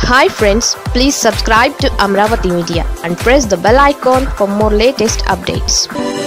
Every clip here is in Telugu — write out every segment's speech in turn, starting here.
hi friends please subscribe to Amaravati media and press the bell icon for more latest updates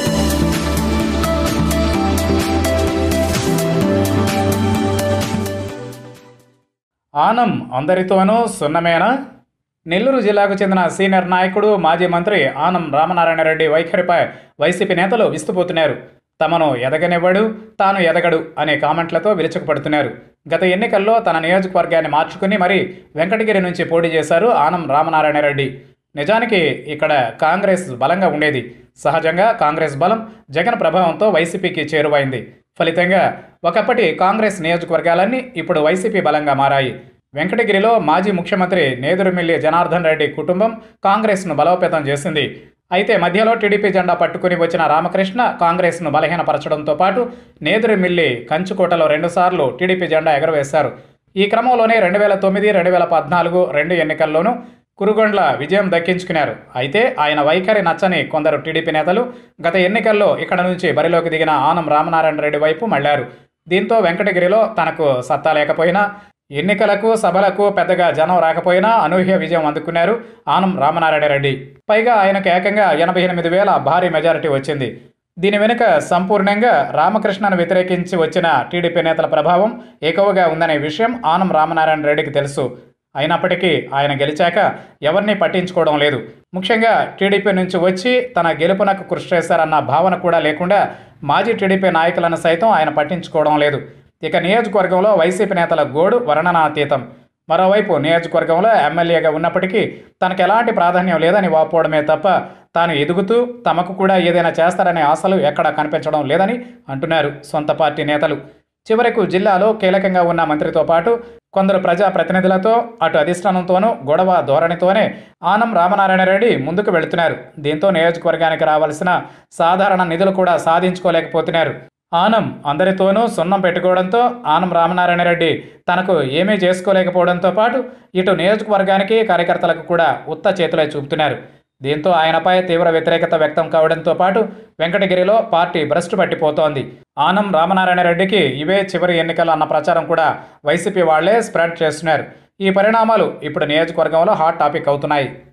Anam అందరితోనూ సున్నమేనా నెల్లూరు జిల్లాకు చెందిన సీనియర్ నాయకుడు మాజీ మంత్రి ఆనం రామనారాయణ రెడ్డి వైఖరిపై వైసీపీ నేతలు విస్తుపోతున్నారు తమను ఎదగనివ్వడు తాను ఎదగడు అనే కామెంట్లతో విరుచుకుపడుతున్నారు గత ఎన్నికల్లో తన నియోజకవర్గాన్ని మార్చుకుని మరీ వెంకటగిరి నుంచి పోటీ చేశారు ఆనం రామనారాయణ రెడ్డి నిజానికి ఇక్కడ కాంగ్రెస్ బలంగా ఉండేది సహజంగా కాంగ్రెస్ బలం జగన్ ప్రభావంతో వైసీపీకి చేరువైంది ఫలితంగా ఒకప్పటి కాంగ్రెస్ నియోజకవర్గాలన్నీ ఇప్పుడు వైసీపీ బలంగా మారాయి వెంకటగిరిలో మాజీ ముఖ్యమంత్రి నేదురుమిల్లి జనార్దన్ రెడ్డి కుటుంబం కాంగ్రెస్ను బలోపేతం చేసింది అయితే మధ్యలో టీడీపీ జెండా పట్టుకుని వచ్చిన రామకృష్ణ కాంగ్రెస్ను బలహీనపరచడంతో పాటు నేదురుమిల్లి కంచుకోటలో రెండుసార్లు టీడీపీ జెండా ఎగరవేశారు ఈ క్రమంలోనే రెండు వేల తొమ్మిది రెండు వేల పద్నాలుగు రెండు ఎన్నికల్లోనూ కురుగొండ్ల విజయం దక్కించుకున్నారు అయితే ఆయన వైఖరి నచ్చని కొందరు టీడీపీ నేతలు గత ఎన్నికల్లో ఇక్కడ నుంచి బరిలోకి దిగిన ఆనం రామనారాయణ రెడ్డి వైపు మళ్లారు దీంతో వెంకటగిరిలో తనకు సత్తా లేకపోయినా ఎన్నికలకు సభలకు పెద్దగా జనం రాకపోయినా అనూహ్య విజయం అందుకున్నారు ఆనం రామనారాయణ రెడ్డి పైగా ఆయనకు ఏకంగా ఎనభై ఎనిమిది వేల భారీ మెజారిటీ వచ్చింది దీని వెనుక సంపూర్ణంగా రామకృష్ణను వ్యతిరేకించి వచ్చిన టీడీపీ నేతల ప్రభావం ఎక్కువగా ఉందనే విషయం ఆనం రామనారాయణ రెడ్డికి తెలుసు అయినప్పటికీ ఆయన గెలిచాక ఎవరిని పట్టించుకోవడం లేదు ముఖ్యంగా టీడీపీ నుంచి వచ్చి తన గెలుపునకు కృషి చేశారన్న భావన కూడా లేకుండా మాజీ టీడీపీ నాయకులను సైతం ఆయన పట్టించుకోవడం లేదు ఇక నియోజకవర్గంలో వైసీపీ నేతల గోడు వర్ణనాతీతం మరోవైపు నియోజకవర్గంలో ఎమ్మెల్యేగా ఉన్నప్పటికీ తనకు ఎలాంటి ప్రాధాన్యం లేదని వాపోవడమే తప్ప తాను ఎదుగుతూ తమకు కూడా ఏదైనా చేస్తారనే ఆశలు ఎక్కడా కనిపించడం లేదని అంటున్నారు సొంత పార్టీ నేతలు చివరకు జిల్లాలో కీలకంగా ఉన్న మంత్రితో పాటు కొందరు ప్రజాప్రతినిధులతో అటు అధిష్టానంతోనూ గొడవ ధోరణితోనే ఆనం రామనారాయణ రెడ్డి ముందుకు వెళుతున్నారు దీంతో నియోజకవర్గానికి రావాల్సిన సాధారణ నిధులు కూడా సాధించుకోలేకపోతున్నారు ఆనం అందరితోనూ సున్నం పెట్టుకోవడంతో ఆనం రామనారాయణ రెడ్డి తనకు ఏమీ చేసుకోలేకపోవడంతో పాటు ఇటు నియోజకవర్గానికి కార్యకర్తలకు కూడా ఉత్త చేతులే చూపుతున్నారు దీంతో ఆయనపై తీవ్ర వ్యతిరేకత వ్యక్తం కావడంతో పాటు వెంకటగిరిలో పార్టీ భ్రష్టు పట్టిపోతోంది ఆనం రామనారాయణ రెడ్డికి ఇవే చివరి ఎన్నికలు అన్న ప్రచారం కూడా వైసీపీ వాళ్లే స్ప్రెడ్ చేస్తున్నారు ఈ పరిణామాలు ఇప్పుడు నియోజకవర్గంలో హాట్ టాపిక్ అవుతున్నాయి